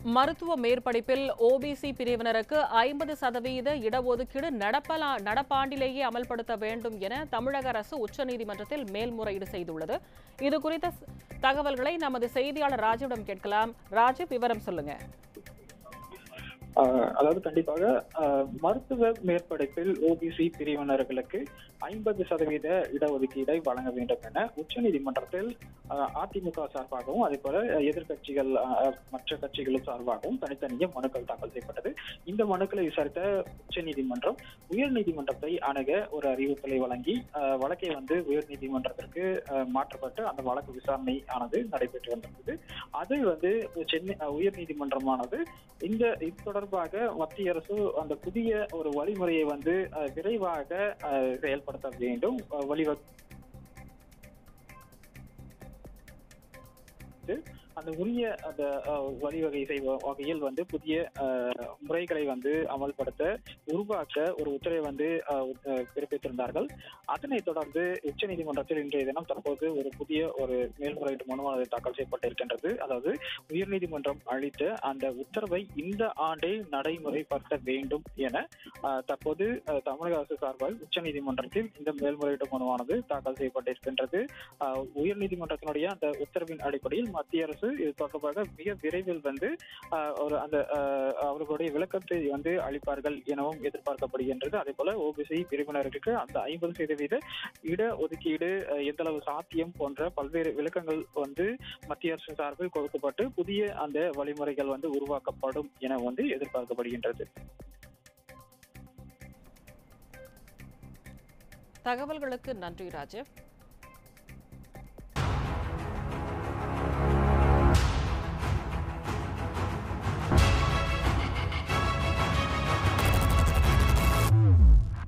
மருத்துவ மேற்படிப்பில் ஓபிசி பிரிவினருக்கு ஐம்பது சதவீத இடஒதுக்கீடு நடப்பலா நடப்பாண்டிலேயே அமல்படுத்த வேண்டும் என தமிழக அரசு உச்சநீதிமன்றத்தில் மேல்முறையீடு செய்துள்ளது இது குறித்த ஸ்- தகவல்களை நமது செய்தியாளர் ராஜிவிடம் கேட்கலாம் ராஜீவ் விவரம் சொல்லுங்க ஆஹ் அதாவது கண்டிப்பாக ஆஹ் மருத்துவ மேற்படிப்பில் ஓபிசி பிரிவினர்களுக்கு ஐம்பது சதவீத இடஒதுக்கீடை வழங்க வேண்டும் என உச்சநீதிமன்றத்தில் ஆஹ் அதிமுக சார்பாகவும் அதே போல எதிர்க்கட்சிகள் ஆஹ் மற்ற கட்சிகள் சார்பாகவும் தனித்தனியே மனுக்கள் தாக்கல் செய்யப்பட்டது இந்த மனுக்களை விசாரித்த உச்சநீதிமன்றம் உயர்நீதிமன்றத்தை அணுக ஒரு அறிவுறுத்தலை வழங்கி ஆஹ் வழக்கை வந்து உயர்நீதிமன்றத்திற்கு ஆஹ் மாற்றப்பட்டு அந்த வழக்கு விசாரணை ஆனது நடைபெற்று வந்திருந்தது அது வந்து சென்னை ஆஹ் உயர்நீதிமன்றமானது இந்த இது தொடர்பாக மத்திய அரசு அந்த புதிய ஒரு வழிமுறையை வந்து அஹ், விரைவாக அஹ், செயல்படுத்த வேண்டும் அஹ், வழிவகு அந்த உரிய அந்த அஹ், வழிவகை செய்வ வகையில் வந்து புதிய அஹ், முறைகளை வந்து அமல்படுத்த உருவாக்க ஒரு உத்தரவை வந்து அஹ், அஹ், பிறப்பித்திருந்தார்கள் அதனைத் தொடர்ந்து உச்சநீதிமன்றத்தில் இன்றைய தினம் தற்போது ஒரு புதிய ஒரு மேல்முறையீட்டு மனுவானது தாக்கல் செய்யப்பட்டிருக்கின்றது அதாவது உயர்நீதிமன்றம் அளித்த அந்த உத்தரவை இந்த ஆண்டே நடைமுறைப்படுத்த வேண்டும் என அஹ், தற்போது அஹ், தமிழக அரசு சார்பாக உச்சநீதிமன்றத்தில் இந்த மேல்முறையீட்டு மனுவானது தாக்கல் செய்யப்பட்டிருக்கின்றது அஹ், உயர்நீதிமன்றத்தினுடைய அந்த உத்தரவின் அடிப்படையில் மத்திய அரசு இது தொடர்பாக மிக விரைவில் வந்து அஹ், ஒரு அந்த அஹ், அவர்களுடைய விளக்கத்தை வந்து அளிப்பார்கள் எனவும் எதிர்பார்க்கப்படுகின்றது அதே போல ஓபிசி பிரிவினருக்கு அந்த ஐம்பது சதவீத இட ஒதுக்கீடு அஹ், எந்த அளவு சாத்தியம் போன்ற பல்வேறு விளக்கங்கள் வந்து மத்திய அரசு சார்பில் கொடுக்கப்பட்டு புதிய அந்த வழிமுறைகள் வந்து உருவாக்கப்படும் என வந்து எதிர்பார்க்கப்படுகின்றது தகவல்களுக்கு நன்றி ராஜீவ்